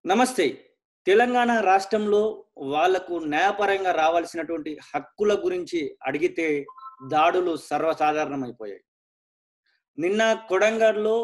నమస్తే తెలంగాణ రాష్ట్రంలో వాళ్లకు న్యాయపరంగా రావాల్సినటువంటి హక్కుల గురించి అడిగితే దాడులు సర్వసాధారణమైపోయాయి నిన్న కొడంగల్లో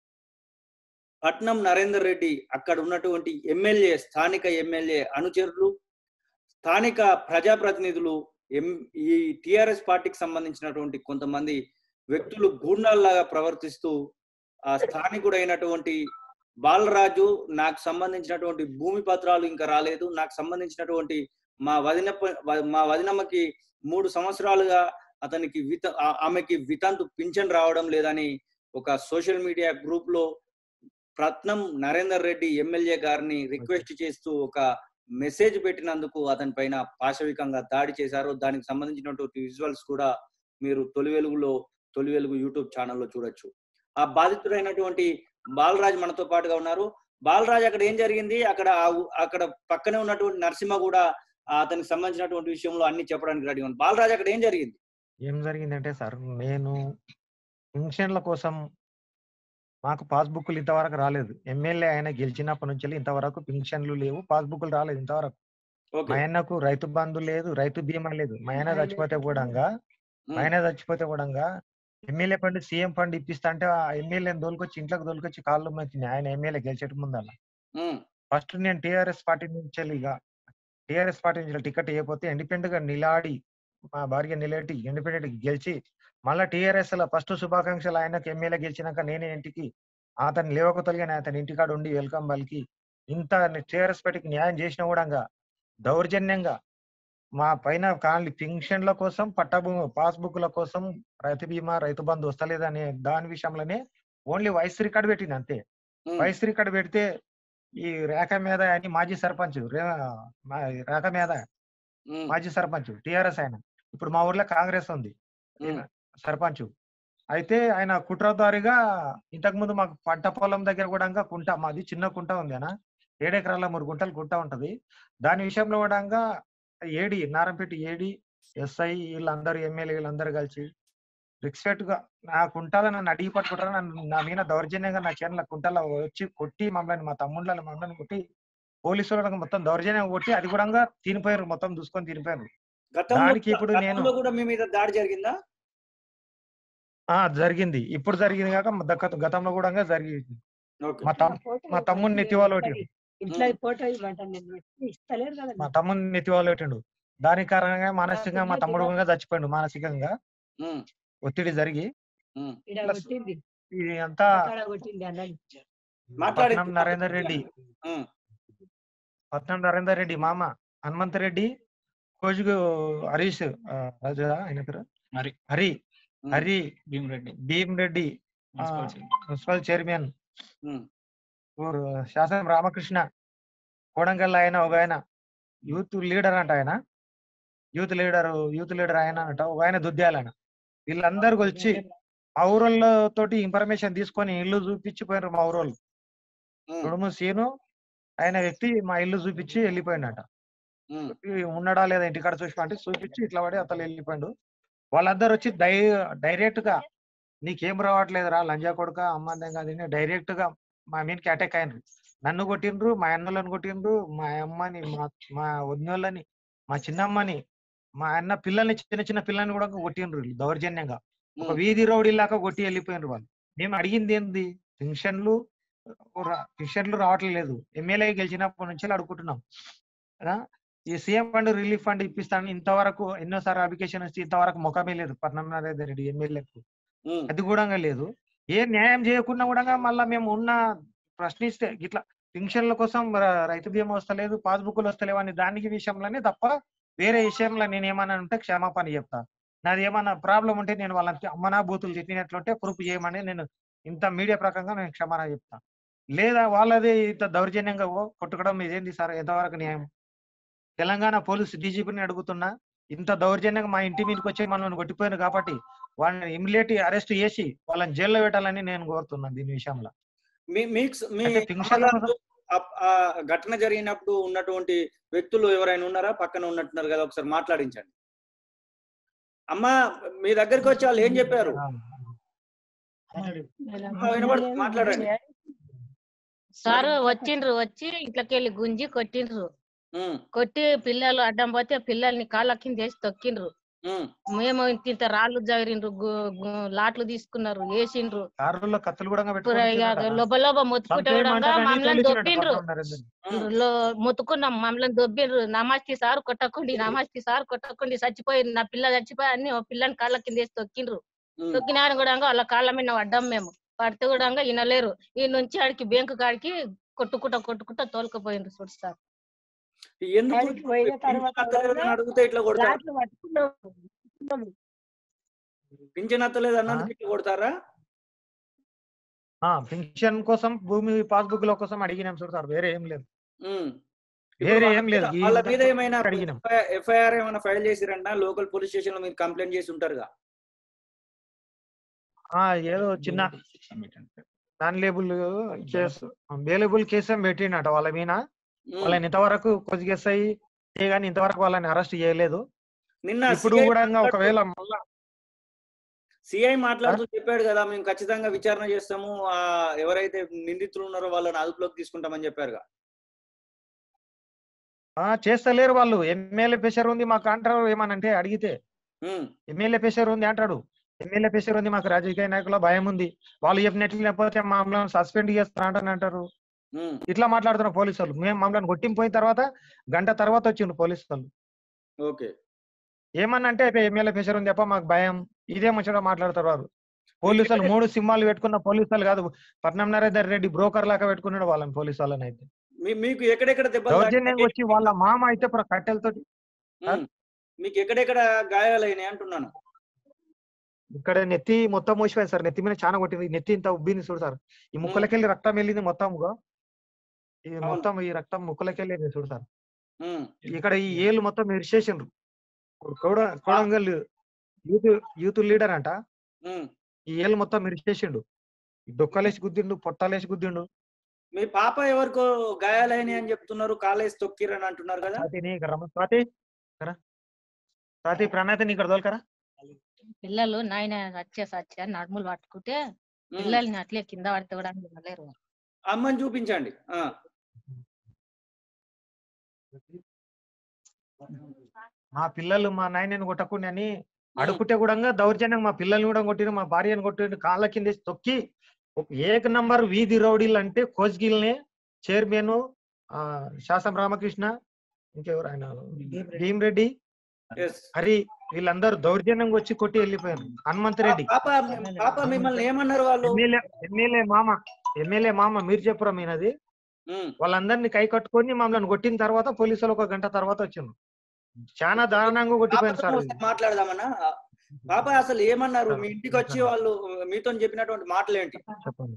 పట్నం నరేందర్ రెడ్డి అక్కడ ఉన్నటువంటి ఎమ్మెల్యే స్థానిక ఎమ్మెల్యే అనుచరులు స్థానిక ప్రజాప్రతినిధులు ఎం ఈ టిఆర్ఎస్ పార్టీకి సంబంధించినటువంటి కొంతమంది వ్యక్తులు గూండాల్లాగా ప్రవర్తిస్తూ ఆ స్థానికుడైనటువంటి బాలరాజు నాకు సంబంధించినటువంటి భూమి పత్రాలు ఇంకా రాలేదు నాకు సంబంధించినటువంటి మా వదిన మా వదినమ్మకి మూడు సంవత్సరాలుగా అతనికి విత ఆ- ఆమెకి వితంతు పింఛన్ రావడం లేదని ఒక సోషల్ మీడియా గ్రూప్ లో రత్నం నరేందర్ రెడ్డి ఎమ్మెల్యే గారిని రిక్వెస్ట్ చేస్తూ ఒక మెసేజ్ పెట్టినందుకు అతని పైన పాశవికంగా దాడి చేశారు దానికి సంబంధించినటువంటి విజువల్స్ కూడా మీరు తొలి వెలుగులో తొలి వెలుగు యూట్యూబ్ ఛానల్లో చూడొచ్చు ఆ బాధితుడైనటువంటి బాలరాజ్ మనతో పాటుగా ఉన్నారు బాలరాజ్ అక్కడ ఏం జరిగింది అక్కడ ఆ ఊ- అక్కడ పక్కనే ఉన్నటువంటి నరసింహ కూడా ఆ అతనికి సంబంధించినటువంటి విషయంలో అన్ని చెప్పడానికి రెడీ ఉంది బాలరాజ్ అక్కడ ఏం జరిగింది ఏం జరిగిందంటే సార్ నేను పెన్షన్ల కోసం మాకు పాస్బుక్లు ఇంతవరకు రాలేదు ఎమ్మెల్యే ఆయన గెలిచినప్పటి నుంచి ఇంతవరకు పెన్షన్లు లేవు పాస్బుక్లు రాలేదు ఇంతవరకు మా ఓకే ఆయనకు రైతు బంధు లేదు రైతు బీమా లేదు మా ఆయన చచ్చిపోతే కూడా మా ఆయన చచ్చిపోతే కూడా ఎమ్మెల్యే ఫండ్ సీఎం ఫండ్ ఇప్పిస్తా అంటే ఆ ఎమ్మెల్యేని దోలుకొచ్చి ఇంట్లోకి దోలుకొచ్చి కాళ్ళు మంచి ఆయన ఎమ్మెల్యే గెలిచేట ముందల ఫస్ట్ నేను టీఆర్ఎస్ పార్టీ నుంచి వెళ్ళి ఇక టీఆర్ఎస్ పార్టీ నుంచి టికెట్ ఇవ్వకపోతే ఇండిపెండెంట్ గా నిలాడి మా భార్య నిలబెట్టి ఇండిపెండెంట్ గెలిచి మళ్ళా టీఆర్ఎస్ లో ఫస్ట్ శుభాకాంక్షలు ఆయనకు ఎమ్మెల్యే గెలిచినాక నేనే ఇంటికి అతను లేవక తొలగిన అతని ఇంటికాడ ఉండి వెల్కమ్ పలికి ఇంత టీఆర్ఎస్ పార్టీకి న్యాయం చేసిన కూడా దౌర్జన్యంగా మా పైన కాని పింఛన్ల కోసం పట్టభూ పాస్బుక్ల కోసం రైతు బీమా రైతు బంధు వస్తలేదనే దాని విషయంలోనే ఓన్లీ వాయిస్ రికార్డ్ పెట్టింది అంతే వాయిస్ రికార్డ్ పెడితే ఈ రేఖ మీద అని మాజీ సర్పంచ్ రే- మా- రేఖ మీద మాజీ సర్పంచ్ టిఆర్ఎస్ ఆయన ఇప్పుడు మా ఊర్లో కాంగ్రెస్ ఉంది ఈయన సర్పంచ్ అయితే ఆయన కుట్రదారిగా ఇంతకు ముందు మాకు పంట పొలం దగ్గర కూడా ఇంకా కుంట మాది చిన్న కుంట ఉంది అన్న ఏడెకరాల మూడు గుంటలు కుంట ఉంటది దాని విషయంలో కూడా ఏడి నారంపేట ఏడి ఎస్ఐ వీళ్ళందరూ ఎమ్మెల్యే వీళ్ళందరూ కలిసి రిక్స్పెక్ట్ గా నా కుంటాల నన్ను అడిగి పట్టుకుంటారు నన్ను నా మీద దౌర్జన్యంగా నా చేనుల కుంటాల వచ్చి కొట్టి మమ్మల్ని మా తమ్ముళ్ళని మమ్మల్ని కొట్టి పోలీసు వాళ్ళకి మొత్తం దౌర్జన్యం కొట్టి అది కూడా తినిపోయారు మొత్తం చూసుకొని తినిపోయారు గతంలో దానికి ఇప్పుడు నేను- గతంలో కూడా మీ మీద దాడి జరిగిందా ఆ జరిగింది ఇప్పుడు జరిగింది కాక గత- గతంలో కూడా జరిగింది ఓకే మా తమ్ మా తమ్ముడిని నెత్తివాళ్ళు పెట్టిండు ఇంట్లో ఈ ఫోటో ఇవ్వమంటాను నేను పెట్టి ఇస్తలేరు కదా మా తమ్ముడిని నెత్తివాళ్ళు పెట్టిండు దాని కారణంగా మానసికంగా మా తమ్ముడు కూడా చచ్చిపోయిండు మానసికంగా ఉమ్, ఒత్తిడి జరిగి ఉమ్. ఈడ కొట్టింది ఇది అంతా అక్కడ కొట్టింది అన్నది మాట్లాడి పట్నం నరేందర్ రెడ్డి ఉమ్, పట్నం నరేందర్ రెడ్డి మామ హనుమంత్ రెడ్డి కోజుగు హరీష్ ఆ, రాజు ఆయన పేరు హరి. హరి ఉమ్, హరి భీమరెడ్డి భీమ్ రెడ్డి ఆ, మున్సిపల్ చైర్మన్. మున్సిపల్ చైర్మన్ ఉమ్, ఊరు శాసనం రామకృష్ణ కోడంగల్ ఆయన ఒక ఆయన యూత్ లీడర్ అంట ఆయన యూత్ లీడర్ యూత్ లీడర్ ఆయన అంట ఒక ఆయన దుద్యాలన వీళ్ళందరూ వచ్చి మా ఊరోళ్ళ తోటి ఇన్ఫర్మేషన్ తీసుకొని ఇల్లు చూపించిపోయినారు మా ఊరోళ్ళు ఉమ్, తుడుము సీను ఆయన వ్యక్తి మా ఇల్లు చూపించి వెళ్ళిపోయినట ఉమ్, ఉన్నాడా లేదా ఇంటికాడ చూసి అంటే చూపించి ఇట్లా పడి అతను వెళ్ళిపోయాడు వాళ్ళందరూ వచ్చి డై డైరెక్ట్ గా నీకేం రావట్లేదురా లంజా కొడుక అమ్మందం కాదు డైరెక్ట్ గా మా మీదకి అటాక్ అయినరు నన్ను కొట్టిండ్రు మా అన్నలను కొట్టిండ్రు మా అమ్మని మా మా వదినోళ్ళని మా చిన్నమ్మని మా అన్న పిల్లల్ని చిన్న చిన్న పిల్లల్ని కూడా కొట్టిండ్రు వీళ్ళు దౌర్జన్యంగా ఒక ఉమ్. వీధి రౌడీలాగా కొట్టి వెళ్ళిపోయినరు వాళ్ళు మేము అడిగింది ఏంది పెన్షన్లు రా- పెన్షన్లు రావట్లేదు ఎమ్మెల్యే గెలిచినప్పటి నుంచి అడుగుతున్నాం ఆ? ఈ సీఎం ఫండ్ రిలీఫ్ ఫండ్ ఇప్పిస్తానని ఇంతవరకు ఎన్నోసార్లు అప్లికేషన్ ఇస్తే ఇంతవరకు ముఖమే లేదు పట్నం నరేందర్ రెడ్డి ఎమ్మెల్యేకు ఉమ్, అది కూడా లేదు ఏ న్యాయం చేయకుండా కూడా మళ్ళీ మేము ఉన్న ప్రశ్నిస్తే ఇట్లా పెన్షన్ల కోసం ర- రైతు బీమా వస్తలేదు పాస్బుక్లు వస్తలేవు అని దానికి విషయంలోనే తప్ప వేరే విషయంలో నేను ఏమన్నా ఉంటే క్షమాపణ చెప్తా నాది ఏమన్నా ప్రాబ్లం ఉంటే నేను వాళ్ళకి అమ్మనా బూతులు చెప్పినట్లుంటే ప్రూఫ్ చేయమని నేను ఇంత మీడియా ప్రకారంగా నేను క్షమాపణ చెప్తా లేదా వాళ్ళది ఇంత దౌర్జన్యంగా ఓ కొట్టుకోవడం ఇదేంది సార్ ఎంతవరకు న్యాయం తెలంగాణ పోలీసు డీజీపీని అడుగుతున్నా ఇంత దౌర్జన్యంగా మా ఇంటి మీదకి వచ్చి మనల్ని కొట్టిపోయారు కాబట్టి వాళ్ళని ఇమిడియట్ అరెస్ట్ చేసి వాళ్ళని జైల్లో పెట్టాలని నేను కోరుతున్నాను దీని విషయంలో మీ మీకు స- మీ అంటే పింఛన్ల అమ్మగారు ఆ- ఆ ఘటన జరిగినప్పుడు ఉన్నటువంటి వ్యక్తులు ఎవరైనా ఉన్నారా పక్కన ఉన్నట్టున్నారు కదా ఒకసారి మాట్లాడించండి అమ్మా మీ దగ్గరికి వచ్చి వాళ్ళు ఏం చెప్పారు ఆ, వినపడు- మాట్లాడండి. సార్ వచ్చిండ్రు వచ్చి ఇంట్లోకెళ్ళి గుంజి కొట్టిండ్రు ఉమ్, కొట్టి పిల్లలు అడ్డం పోతే పిల్లల్ని కాళ్ళ కింద వేసి తొక్కిండ్రు ఉమ్, మేము ఇంత ఇంత రాళ్ళు జారిండ్రు గు- గు- లాట్లు తీసుకున్నారు వేసిండ్రు కారులో కత్తులు కూడా ఇప్పుడు పెట్టుకొని ఇక వచ్చిండ్రట. లోబ లోబ మొత్తుకుంటే కూడా చంపేయమంటారని మమ్మల్ని తెలిసినట్టు దొబ్బిండ్రు పక్కన నరేంద్రని. ఉమ్. లో- మొత్తుకున్నాం మమ్మల్ని దొబ్బిండ్రు నమాజ్కి సార్ కొట్టకండి నమాజ్కి సార్ కొట్టకండి చచ్చిపోయి నా పిల్ల చచ్చిపోయి అన్ని ఓ పిల్లని కాళ్ళ కింద వేసి తొక్కిండ్రు ఉమ్. తొక్కినా కూడా వాళ్ళ కాళ్ళ మీద పడ్డాం మేము పడితే కూడా వినలేరు ఈ నుంచి ఆడికి బ్యాంకు కాడికి కొట్టుకుంటా కొట్టుకుంటా తోలుకుపోయిండ్రు చూడు సార్ ఎందుకు ఆడికి పోయిన తర్వాత పింఛన్ అత్తలేదు అని అడిగితే ఇట్లా కొడతారా రాట్లు పట్టుకున్నాం పింఛన్ అత్తలేదు అన్నందుకు ఇట్లా కొడతారా ఆ పింఛన్ కోసం భూమి పాస్బుక్ లో కోసం అడిగినాం చూడు సార్ వేరే ఏం లేదు ఉమ్. వేరే ఇప్పుడు ఏం లేదు. వాళ్ళ మీద- వాళ్ళ ఈ మీద ఏమైనా అడిగినాం. ఎఫ్ఐఆర్ ఏమైనా ఫైల్ చేసిరంట లోకల్ పోలీస్ స్టేషన్ లో మీరు కంప్లైంట్ చేసి ఉంటారుగా ఆ ఏదో చిన్న నాన్ లేబుల్ కేసు వేలబుల్ కేసు ఏం పెట్టిండట వాళ్ళ మీద ఉమ్. వాళ్ళని ఇంతవరకు కొద్దిగేసాయి కానీ ఇంతవరకు వాళ్ళని అరెస్ట్ చేయలేదు నిన్న ఇప్పుడు CI కూడా మాట్లాడుతూ- ఒకవేళ మళ్ళా సిఐ మాట్లాడుతూ చెప్పాడు కదా మేము ఖచ్చితంగా విచారణ చేస్తాము ఆ ఎవరైతే నిందితులు ఉన్నారో వాళ్ళని అదుపులోకి తీసుకుంటామని చెప్పారుగా ఆ చేస్తలేరు వాళ్ళు ఎమ్మెల్యే ప్రెషర్ ఉంది మాకు అంటారు ఏమనంటే అడిగితే ఉమ్, ఎమ్మెల్యే ప్రెషర్ ఉంది అంటాడు ఎమ్మెల్యే ప్రెషర్ ఉంది మాకు రాజకీయ నాయకుల భయం ఉంది వాళ్ళు చెప్పినట్లు లేకపోతే మమ్మల్ని సస్పెండ్ చేస్తారంటని అంటారు ఉమ్, ఇట్లా మాట్లాడుతున్నారు పోలీసు వాళ్ళు మేము మమ్మల్ని కొట్టింపోయిన తర్వాత గంట తర్వాత వచ్చిండు పోలీసు వాళ్ళు ఓకే ఏమన్నా అంటే ఎమ్మెల్యే ప్రెషర్ ఉంది తప్ప మాకు భయం ఇదే ముచ్చట మాట్లాడతారు వారు పోలీసు వాళ్ళు మూడు సింహాలు పెట్టుకున్న పోలీసు వాళ్ళు కాదు పట్నం నరేందర్ రెడ్డి బ్రోకర్ లాగా పెట్టుకున్నాడు వాళ్ళని పోలీసు వాళ్ళని అయితే మీ- మీకు ఎక్కడెక్కడ దెబ్బలు దౌర్జన్యంగా తాకినాయి? వచ్చి వాళ్ళ మామ అయితే ఇప్పుడు కట్టెలతోటి ఉమ్, మీకు ఎక్కడెక్కడ గాయాలైనాయి అంటున్నాను ఇక్కడ నెత్తి మొత్తం మూసిపోయింది సార్ నెత్తి మీద చాలా కొట్టింది నెత్తి ఇంత ఉబ్బింది చూడు సార్ ఈ ముక్కలకెళ్ళి రక్తం వెళ్ళింది మొత్తం ఈ అవును. మొత్తం ఈ రక్తం ముక్కలకెళ్ళి చూడు సార్ ఉమ్, ఇక్కడ ఈ ఏళ్ళు మొత్తం ఇరిసేసిండ్రు కూడా కొడంగల్ యూత్ యూత్ లీడర్ అంట ఉమ్. ఈ ఏళ్ళు మొత్తం ఇరిసేసిండు డొక్కలేసి గుద్దిండు పొట్టాలేసి గుద్దిండు మీ పాప ఎవరికో గాయాలైనాయి అని చెప్తున్నారు కాలేజ్ తొక్కిరని అంటున్నారు కదా స్వాతి నీ ఇక్కడ రమ్మ స్వాతి ఇక్కడ స్వాతి ప్రణాతి నీ ఇక్కడ దోల్కరా పిల్లలు నాయన సచ్చే సచ్చే నడుములు పట్టుకుంటే ఉమ్, పిల్లల్ని అట్లే కింద పడితే కూడా వినలేరు అమ్మని చూపించండి ఆ, మా పిల్లలు మా నాయనని కొట్టకుండా అని అడుగుంటే కూడా దౌర్జన్యం మా పిల్లల్ని కూడా కొట్టిరు మా భార్యను కొట్టిరు కాళ్ళ కింద వేసి తొక్కి ఒక ఏక నంబర్ వీధి రౌడీలు అంటే కోచ్గిల్ని చైర్మన్ శాసం రామకృష్ణ ఇంకెవరు ఆయన భీమ్ రెడ్డి yes. హరి వీళ్ళందరూ దౌర్జన్యంగా వచ్చి కొట్టి వెళ్ళిపోయారు హనుమంత్ రెడ్డి పాప పాప మిమ్మల్ని ఏమన్నారు వాళ్ళు ఎమ్మెల్యే ఎమ్మెల్యే మామ ఎమ్మెల్యే మామ మీరు చెప్పురా మీనది ఉమ్, వాళ్ళందరినీ కై కట్టుకొని మమ్మల్ని కొట్టిన తర్వాత పోలీసులు ఒక గంట తర్వాత వచ్చిండ్రు చాలా దారుణంగా కొట్టిపోయారు పాపతో సార్ ఒకసారి మాట్లాడదామన్నా పాప అసలు ఏమన్నారు మీ ఇంటికి వచ్చి వాళ్ళు మీతో చెప్పినటువంటి మాటలు ఏంటి చెప్పండి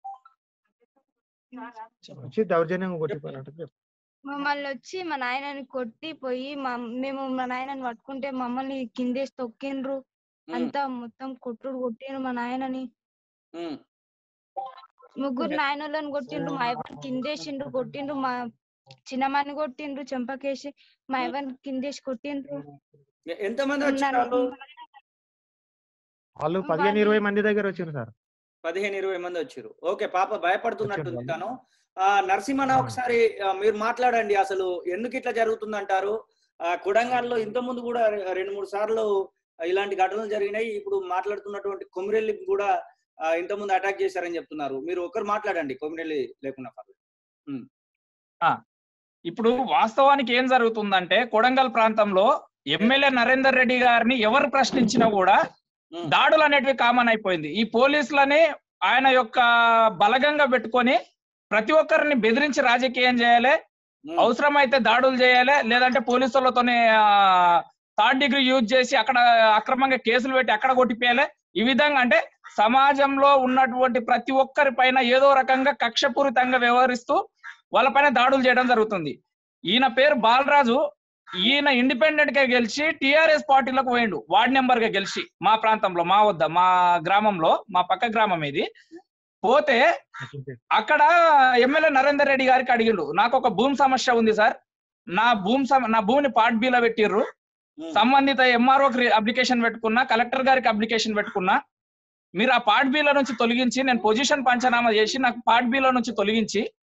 వచ్చి దౌర్జన్యంగా కొట్టిపోయినట్టు చెప్పు. మమ్మల్ని వచ్చి మా నాయనని కొట్టి పోయి మా మేము మా నాయనని పట్టుకుంటే మమ్మల్ని కిందేసి తొక్కిండ్రు ఉమ్, అంతా మొత్తం కొట్టుడు కొట్టిండ్రు మా నాయనని ఉమ్, ముగ్గురు నాయనలను కొట్టిండ్రు మా ఎవరిని కిందేసిండ్రు కొట్టిండ్రు మా చిన్నమ్మని కొట్టిండ్రు చెంపకేసి మా ఎవరిని కిందేసి కొట్టిండ్రు ఎ- ఎంతమంది వచ్చారు నన్ను- వాళ్ళు వాళ్ళు పదిహేను ఇరవై మంది దగ్గర వచ్చిండ్రు సార్ పదిహేను ఇరవై మంది వచ్చారు ఓకే పాప భయపడుతున్నట్టుంది వచ్చారు తను ఆ, నరసింహన ఆ. ఒకసారి ఆ, మీరు మాట్లాడండి అసలు ఎందుకు ఇట్లా జరుగుతుంది అంటారు కుడంగాల్లో ఇంత ముందు కూడా రె- రెండు మూడు సార్లు ఇలాంటి ఘటనలు జరిగినాయి ఇప్పుడు మాట్లాడుతున్నటువంటి కొమిరెల్లి కూడా ఆ, ఇంత ముందు అటాక్ చేశారని చెప్తున్నారు మీరు ఒకరు మాట్లాడండి కొమిరెల్లి లేకుండా పర్లేదు. ఇప్పుడు వాస్తవానికి ఏం జరుగుతుందంటే కొడంగల్ ప్రాంతంలో ఎమ్మెల్యే నరేందర్ రెడ్డి గారిని ఎవరు ప్రశ్నించినా కూడా ఉమ్, దాడులు అనేటివి కామన్ అయిపోయింది ఈ పోలీసులని ఆయన యొక్క బలగంగా పెట్టుకొని ప్రతి ఒక్కరిని బెదిరించి రాజకీయం చేయాలి ఉమ్, అవసరమైతే దాడులు చేయాలి లేదంటే పోలీసులతోనే థర్డ్ డిగ్రీ యూజ్ చేసి అక్కడ అక్రమంగా కేసులు పెట్టి అక్కడ కొట్టిపోయాలి ఈ విధంగా అంటే సమాజంలో ఉన్నటువంటి ప్రతి ఒక్కరి పైన ఏదో రకంగా కక్షపూరితంగా వ్యవహరిస్తూ వాళ్ళపైన దాడులు చేయడం జరుగుతుంది ఈయన పేరు బాలరాజు ఈయన ఇండిపెండెంట్ గా గెలిచి టిఆర్ఎస్ పార్టీలోకి పోయిండు వార్డ్ నెంబర్ గా గెలిచి మా ప్రాంతంలో మా వద్ద మా గ్రామంలో మా పక్క గ్రామం ఇది పోతే అక్కడ ఎమ్మెల్యే నరేందర్ రెడ్డి గారికి అడిగిండు నాకు ఒక భూమి సమస్య ఉంది సార్ నా భూమి సమ- నా భూమిని పార్ట్ బిలో పెట్టిర్రు ఉమ్, సంబంధిత ఎంఆర్ఓకి అప్లికేషన్ పెట్టుకున్నా కలెక్టర్ గారికి అప్లికేషన్ పెట్టుకున్నా మీరు ఆ పార్ట్ బిలో నుంచి తొలగించి నేను పొజిషన్ పంచనామా చేసి నాకు పార్ట్ బిలో నుంచి తొలగించి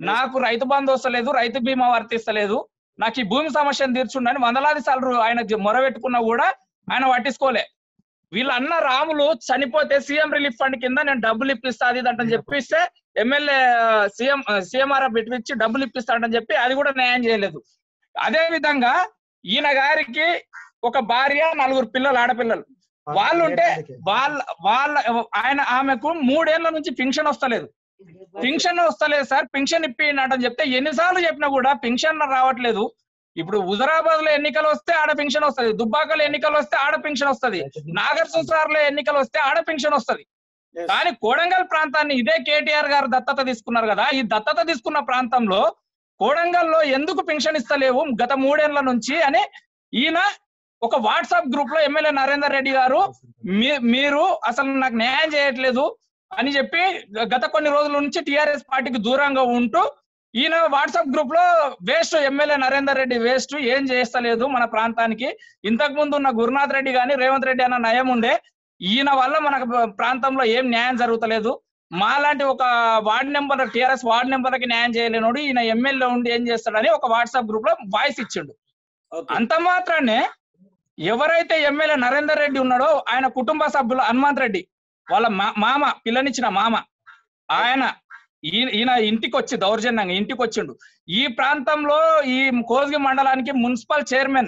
నాకు రైతు బంధు వస్తలేదు రైతు బీమా వర్తిస్తలేదు నాకు ఈ భూమి సమస్యను తీర్చుండని వందలాది సార్లు ఆయన మొరబెట్టుకున్నా కూడా ఆయన పట్టించుకోలే వీళ్ళ అన్న రాములు చనిపోతే సీఎం రిలీఫ్ ఫండ్ కింద నేను డబ్బులు ఇప్పిస్తా అది ఇదంటని చెప్పిస్తే ఎమ్మెల్యే సీఎం సీఎంఆర్ పెట్టించి డబ్బులు ఇప్పిస్తాడని చెప్పి అది కూడా న్యాయం చేయలేదు అదే విధంగా ఈయన గారికి ఒక భార్య నలుగురు పిల్లలు ఆడపిల్లలు వాళ్ళు ఉంటే వాళ్ళ వాళ్ళ ఆయన ఆమెకు మూడేళ్ల నుంచి పింఛన్ వస్తలేదు పింఛన్ వస్తలేదు సార్ పింఛన్ ఇప్పినట్టని చెప్తే ఎన్నిసార్లు చెప్పినా కూడా పింఛన్ రావట్లేదు ఇప్పుడు హుజరాబాద్ లో ఎన్నికలు వస్తే ఆడ పింఛన్ వస్తది దుబ్బాకలో ఎన్నికలు వస్తే ఆడ పింఛన్ వస్తది నాగర్ లో ఎన్నికలు వస్తే ఆడ పింఛన్ వస్తది Yes. కానీ కోడంగల్ ప్రాంతాన్ని ఇదే కేటీఆర్ గారు దత్తత తీసుకున్నారు కదా ఈ దత్తత తీసుకున్న ప్రాంతంలో కోడంగల్లో ఎందుకు పింఛన్ ఇస్తలేవు గత మూడేళ్ల నుంచి అని ఈయన ఒక వాట్సాప్ గ్రూప్ లో ఎమ్మెల్యే నరేందర్ రెడ్డి గారు మీ- మీరు అసలు నాకు న్యాయం చేయట్లేదు అని చెప్పి గత కొన్ని రోజుల నుంచి టిఆర్ఎస్ పార్టీకి దూరంగా ఉంటూ ఈయన వాట్సాప్ గ్రూప్ లో waste MLA Narender Reddy waste ఏం చేస్తలేదు మన ప్రాంతానికి ఇంతకు ముందు ఉన్న గురునాథ్ రెడ్డి గాని రేవంత్ రెడ్డి అన్న నయం ఉండే ఈయన వల్ల మన ప్రాంతంలో ఏం న్యాయం జరుగుతలేదు మాలాంటి ఒక వార్డ్ నెంబర్ టిఆర్ఎస్ వార్డ్ నెంబర్కి న్యాయం చేయలేనోడు ఈయన ఎమ్మెల్యే ఉండి ఏం చేస్తాడని ఒక వాట్సాప్ గ్రూప్ లో వాయిస్ ఇచ్చిండు ఓకే అంత మాత్రానే ఎవరైతే ఎమ్మెల్యే నరేందర్ రెడ్డి ఉన్నాడో ఆయన కుటుంబ సభ్యులు హనుమంత్ రెడ్డి వాళ్ళ మా- మామ పిల్లనిచ్చిన మామ ఆయన ఈయన ఈయన ఇంటికి వచ్చి దౌర్జన్యంగా ఇంటికి వచ్చిండు ఈ ప్రాంతంలో ఈ కోజ్గి మండలానికి మున్సిపల్ చైర్మన్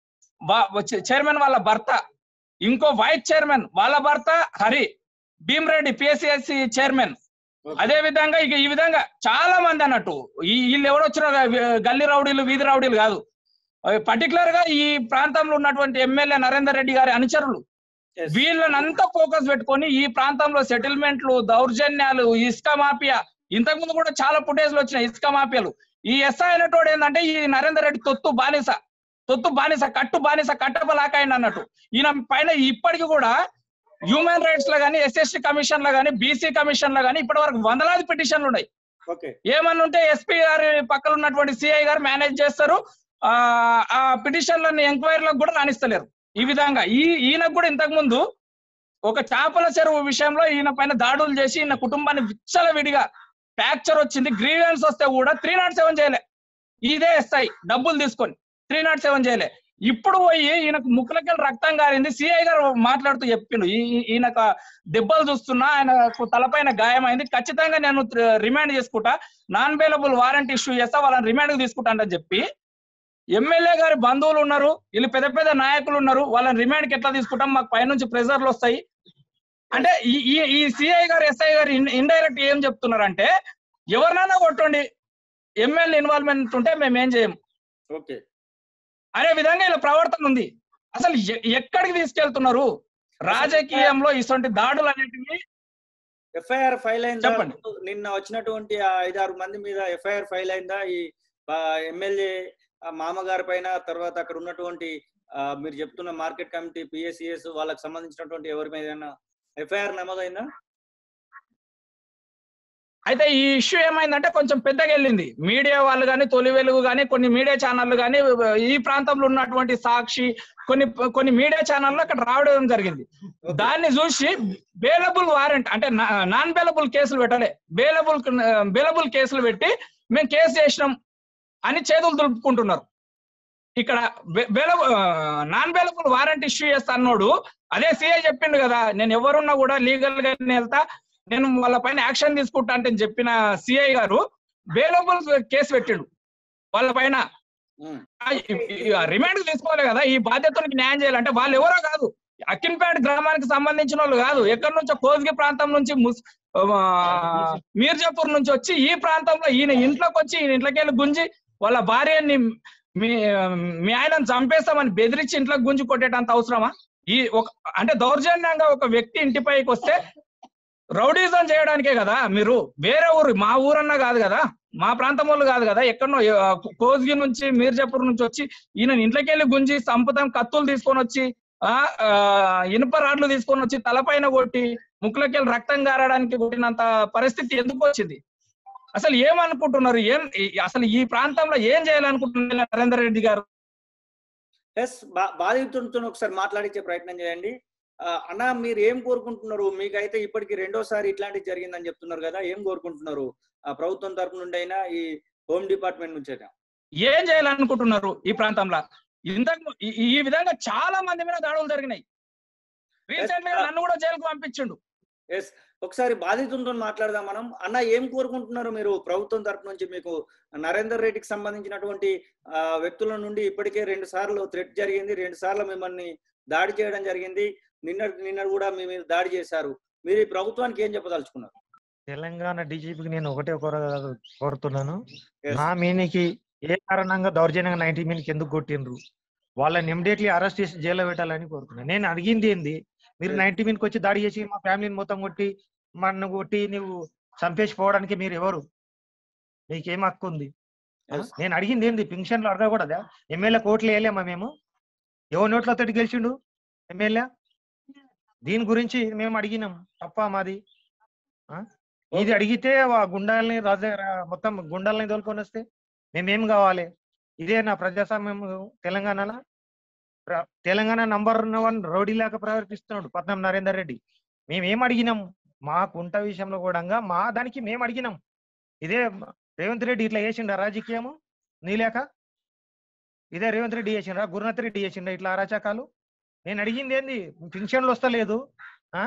వా- వచ్చి- చైర్మన్ వాళ్ళ భర్త ఇంకో వైస్ చైర్మన్ వాళ్ళ భర్త Hari Bhimareddy PSCS chairman okay. అదే విధంగా ఇక ఈ విధంగా చాలా మంది అన్నట్టు ఈ వీళ్ళు ఎవరు వచ్చిన గల్లీ రౌడీలు వీధి రౌడీలు కాదు పర్టికులర్ గా ఈ ప్రాంతంలో ఉన్నటువంటి ఎమ్మెల్యే నరేందర్ రెడ్డి గారి అనుచరులు Yes. వీళ్ళనంతా ఫోకస్ పెట్టుకొని ఈ ప్రాంతంలో సెటిల్మెంట్లు దౌర్జన్యాలు ఇసుక మాఫియా ఇంతకు ముందు కూడా చాలా ఫుటేజ్లు వచ్చినాయి ఇసుక మాఫియాలు ఈ ఎస్ఐ అనేటోడు ఏంటంటే ఈ నరేందర్ రెడ్డి తొత్తు బానిస తొత్తు బానిస కట్టు బానిస కట్టబలాకాయండి అన్నట్టు ఈయన పైన ఇప్పటికి కూడా హ్యూమన్ రైట్స్ లో కానీ ఎస్ఎస్టీ కమిషన్ లో కానీ బీసీ కమిషన్ లో కానీ ఇప్పటి వరకు వందలాది పిటిషన్లు ఉన్నాయి ఓకే ఏమన్నా ఉంటే ఎస్పీ గారి పక్కన ఉన్నటువంటి సిఐ గారు మేనేజ్ చేస్తారు ఆ ఆ పిటిషన్లను ఎంక్వైరీలకు కూడా రాణిస్తలేరు ఈ విధంగా ఈ ఈయనకు కూడా ఇంతకు ముందు ఒక చేపల చెరువు విషయంలో ఈయన పైన దాడులు చేసి ఈయన కుటుంబాన్ని విచ్చల విడిగా ఫ్రాక్చర్ వచ్చింది గ్రీవెన్స్ వస్తే కూడా త్రీ నాట్ సెవెన్ చేయలే ఇదే ఎస్ఐ డబ్బులు తీసుకొని త్రీ నాట్ సెవెన్ చేయలే ఇప్పుడు పోయి ఈయనకు ముక్కులకి రక్తం గారింది సిఐ గారు మాట్లాడుతూ చెప్పిండు ఈ- ఈ- ఈయనకు దెబ్బలు చూస్తున్నా ఆయనకు తలపైన గాయమైంది ఖచ్చితంగా నేను రిమాండ్ చేసుకుంటా నాన్ బెయిలబుల్ వారెంట్ ఇష్యూ చేస్తా వాళ్ళని రిమాండ్ కు తీసుకుంటా అని చెప్పి ఎమ్మెల్యే గారి బంధువులు ఉన్నారు వీళ్ళు పెద్ద పెద్ద నాయకులు ఉన్నారు వాళ్ళని రిమాండ్ కి ఎట్లా తీసుకుంటాం మాకు పైనుంచి ప్రెజర్లు వస్తాయి అంటే ఈ ఈ- ఈ సిఐ గారు ఎస్ఐ గారు ఇండైరెక్ట్ ఏం చెప్తున్నారంటే ఎవరినైనా కొట్టండి ఎమ్మెల్యే ఇన్వాల్వ్మెంట్ ఉంటే మేము ఏం చేయం ఓకే అనే విధంగా ఇలా ప్రవర్తన ఉంది అసలు ఎ- ఎక్కడికి తీసుకెళ్తున్నారు రాజకీయంలో ఇటువంటి దాడులు అనేటివి ఎఫ్ఐఆర్ ఫైల్ అయిందా చెప్పండి. నిన్న వచ్చినటువంటి ఆ ఐదారు మంది మీద ఎఫ్ఐఆర్ ఫైల్ అయిందా ఈ ఎమ్మెల్యే మామగారి పైన తర్వాత అక్కడ ఉన్నటువంటి ఆ, మీరు చెప్తున్న మార్కెట్ కమిటీ పిఎస్సిఎస్ వాళ్ళకి సంబంధించినటువంటి ఎవరి మీద ఎఫ్ఐఆర్ నమోదైందా అయితే ఈ ఇష్యూ ఏమైందంటే కొంచెం పెద్దగా వెళ్ళింది మీడియా వాళ్ళు కానీ తొలి వెలుగు కానీ కొన్ని మీడియా ఛానళ్ళు కానీ ఈ ప్రాంతంలో ఉన్నటువంటి సాక్షి కొన్ని కొన్ని మీడియా ఛానళ్ళు అక్కడ రావడం జరిగింది దాన్ని చూసి బేలబుల్ వారెంట్ అంటే నాన్ బేలబుల్ కేసులు పెట్టలే బేలబుల్ బేలబుల్ కేసులు పెట్టి మేము కేసు చేసినాం అని చేతులు దులుపుకుంటున్నారు ఇక్కడ నాన్ బేలబుల్ వారెంట్ ఇష్యూ చేస్తా అన్నోడు అదే సిఐ చెప్పిండు కదా నేను ఎవరున్నా కూడా లీగల్ గా వెళ్తా నేను వాళ్ళ పైన యాక్షన్ తీసుకుంటా అంటే చెప్పిన సిఐ గారు బేలబుల్ కేసు పెట్టిండు వాళ్ళ పైన ఉమ్, రిమాండ్ తీసుకోవాలి కదా ఈ బాధ్యతనికి న్యాయం చేయాలంటే వాళ్ళు ఎవరో కాదు అక్కిన్పేట గ్రామానికి సంబంధించిన వాళ్ళు కాదు ఎక్కడి నుంచో కోజ్గి ప్రాంతం నుంచి ముస్- ఆ, మీర్జాపూర్ నుంచి వచ్చి ఈ ప్రాంతంలో ఈయన ఇంట్లోకి వచ్చి ఈయన ఇంట్లోకి వెళ్ళి గుంజి వాళ్ళ భార్యని మీ మీ ఆయనను చంపేస్తామని బెదిరించి ఇంట్లోకి గుంజి కొట్టేటంత అవసరమా ఈ ఒక అంటే దౌర్జన్యంగా ఒక వ్యక్తి ఇంటిపైకి వస్తే రౌడీజం చేయడానికే కదా మీరు వేరే ఊరు మా ఊరన్నా కాదు కదా మా ప్రాంతం వాళ్ళు కాదు కదా ఎక్కడనో ఆ, కోజ్గి నుంచి మీర్జాపూర్ నుంచి వచ్చి ఈయన ఇంట్లోకి వెళ్ళి గుంజి సంపుతం కత్తులు తీసుకొని వచ్చి ఆ ఆ, ఇనుప రాడ్లు తీసుకొని వచ్చి తలపైన కొట్టి ముక్కులోకి వెళ్ళి రక్తం గారడానికి కొట్టినంత పరిస్థితి ఎందుకు వచ్చింది అసలు ఏమనుకుంటున్నారు ఏం ఈ- అసలు ఈ ప్రాంతంలో ఏం చేయాలనుకుంటున్నారు నరేందర్ రెడ్డి గారు ఎస్ బా- బాధితులతో ఒకసారి మాట్లాడించే ప్రయత్నం చేయండి ఆ, అన్న మీరు ఏం కోరుకుంటున్నారు మీకైతే ఇప్పటికి రెండోసారి ఇట్లాంటిది జరిగిందని చెప్తున్నారు కదా ఏం కోరుకుంటున్నారు ఆ ప్రభుత్వం తరపు నుండి అయినా ఈ హోమ్ డిపార్ట్మెంట్ నుంచి అయినా ఏం చేయాలనుకుంటున్నారు ఈ ప్రాంతంలో ఇంతకు ఈ- ఈ విధంగా చాలా మంది మీద దాడులు జరిగినాయి రీసెంట్ గా నన్ను కూడా జైలుకు పంపించిండు ఎస్ ఒకసారి బాధితులతో మాట్లాడదాం మనం అన్న ఏం కోరుకుంటున్నారు మీరు ప్రభుత్వం తరపు నుంచి మీకు నరేందర్ రెడ్డికి సంబంధించినటువంటి ఆ, వ్యక్తుల నుండి ఇప్పటికే రెండు సార్లు థ్రెట్ జరిగింది రెండు సార్లు మిమ్మల్ని దాడి చేయడం జరిగింది నిన్న నిన్న కూడా మీ మీద దాడి చేశారు మీరు ఈ ప్రభుత్వానికి ఏం చెప్పదలుచుకున్నారు తెలంగాణ డీజీపీకి నేను ఒకటే కోర- కోరుతున్నాను Yes. నా మీనికి ఏ కారణంగా దౌర్జన్యంగా నైన్టీ మీనికి ఎందుకు కొట్టిండ్రు వాళ్ళని ఇమ్మీడియట్లీ అరెస్ట్ చేసి జైల్లో పెట్టాలని కోరుతున్నాను నేను అడిగింది ఏంది మీరు Yes. నైన్టీ మీనికి వచ్చి దాడి చేసి మా ఫ్యామిలీని మొత్తం కొట్టి మన్ను కొట్టి నువ్వు చంపేసి పోవడానికి మీరు ఎవరు మీకేం హక్కు ఉంది ఆ? Yes. నేను అడిగింది ఏంది పింఛన్లు అడగకూడదా ఎమ్మెల్యే కోట్లు వేయలేమా మేము ఎవరి నోట్లతో గెలిచిండు ఎమ్మెల్యే దీని గురించి మేము అడిగినాం తప్ప మాది ఆ? ఇది అడిగితే ఆ గుండాలని రాజ రా- మొత్తం గుండాలని తోలుకొని వస్తే మేమేం కావాలి ఇదే నా ప్రజాస్వామ్యం తెలంగాణలో ప్ర- తెలంగాణ నంబర్ వన్ రౌడీ లాగా ప్రవర్తిస్తున్నాడు పట్నం నరేందర్ రెడ్డి మేమేం అడిగినాం మా కుంట విషయంలో కూడా మా దానికి మేము అడిగినాం ఇదే రేవంత్ రెడ్డి ఇట్లా చేసిండ రాజకీయము నీలేక ఇదే రేవంత్ రెడ్డి చేసిండ్రా గురునాథ్ రెడ్డి చేసిండ ఇట్లా అరాచకాలు నేను అడిగింది ఏంది పింఛన్లు వస్తలేదు ఆ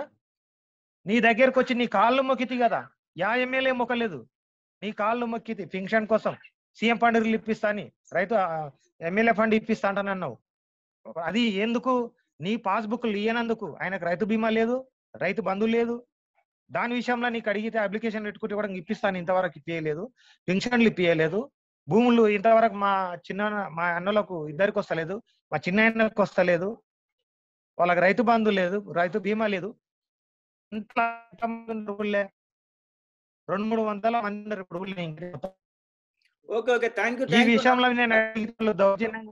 నీ దగ్గరకు వచ్చి నీ కాళ్ళు మొక్కితి కదా యా ఎమ్మెల్యే మొక్కలేదు నీ కాళ్ళు మొక్కితి పింఛన్ కోసం సీఎం ఫండ్ ఇప్పిస్తా అని రైతు ఎమ్మెల్యే ఫండ్ ఇప్పిస్తా అంటానన్నావు అది ఎందుకు నీ పాస్బుక్ ఇయ్యనందుకు ఆయనకు రైతు బీమా లేదు రైతు బంధు లేదు దాని విషయంలో నీకు అడిగితే అప్లికేషన్ పెట్టుకుంటే కూడా ఇప్పిస్తాను ఇంతవరకు ఇప్పించలేదు పింఛన్లు ఇప్పించలేదు భూములు ఇంతవరకు మా చిన్న మా అన్నలకు ఇద్దరికి వస్తలేదు మా చిన్న అన్నకు వస్తలేదు వాళ్ళకి రైతు బంధు లేదు రైతు బీమా లేదు ఇంట్లో ఎంతమంది ఉన్నారు ఊళ్ళే? రెండు మూడు వందల మంది ఉన్నారు ఇప్పుడు ఊళ్ళో ఇంకా మొత్తం. ఓకే ఓకే థ్యాంక్ యూ ఈ విషయంలో నేను అడిగిన దౌర్జన్యం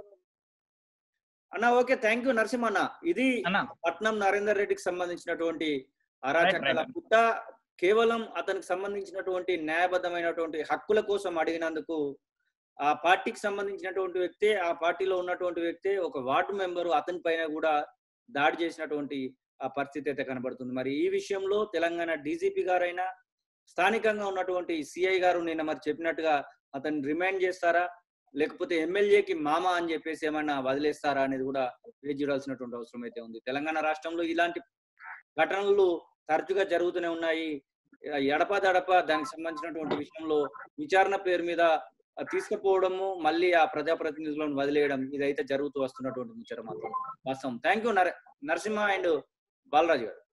అన్న ఓకే థ్యాంక్ యూ నరసింహన్న ఇది అన్న పట్నం నరేందర్ రెడ్డికి సంబంధించినటువంటి అరాచకాల right. పుట్ట కేవలం అతనికి సంబంధించినటువంటి న్యాయబద్ధమైనటువంటి హక్కుల కోసం అడిగినందుకు ఆ పార్టీకి సంబంధించినటువంటి వ్యక్తి ఆ పార్టీలో ఉన్నటువంటి వ్యక్తి ఒక వార్డు మెంబరు అతని పైన కూడా దాడి చేసినటువంటి ఆ పరిస్థితి అయితే కనబడుతుంది మరి ఈ విషయంలో తెలంగాణ డీజీపీ గారైనా స్థానికంగా ఉన్నటువంటి సిఐ గారు నిన్న మరి చెప్పినట్టుగా అతన్ని రిమైండ్ చేస్తారా లేకపోతే ఎమ్మెల్యేకి మామ అని చెప్పేసి ఏమన్నా వదిలేస్తారా అనేది కూడా వేచి చూడాల్సినటువంటి అవసరం అయితే ఉంది తెలంగాణ రాష్ట్రంలో ఇలాంటి ఘటనలు తరచుగా జరుగుతూనే ఉన్నాయి ఎడప దడప దానికి సంబంధించినటువంటి విషయంలో విచారణ పేరు మీద ఆ తీసుకుపోవడము మళ్ళీ ఆ ప్రజాప్రతినిధులను వదిలేయడం ఇదైతే జరుగుతూ వస్తున్నటువంటి ముచ్చట మాత్రం వాస్తవం thank you Narasimha and Balaraju గారు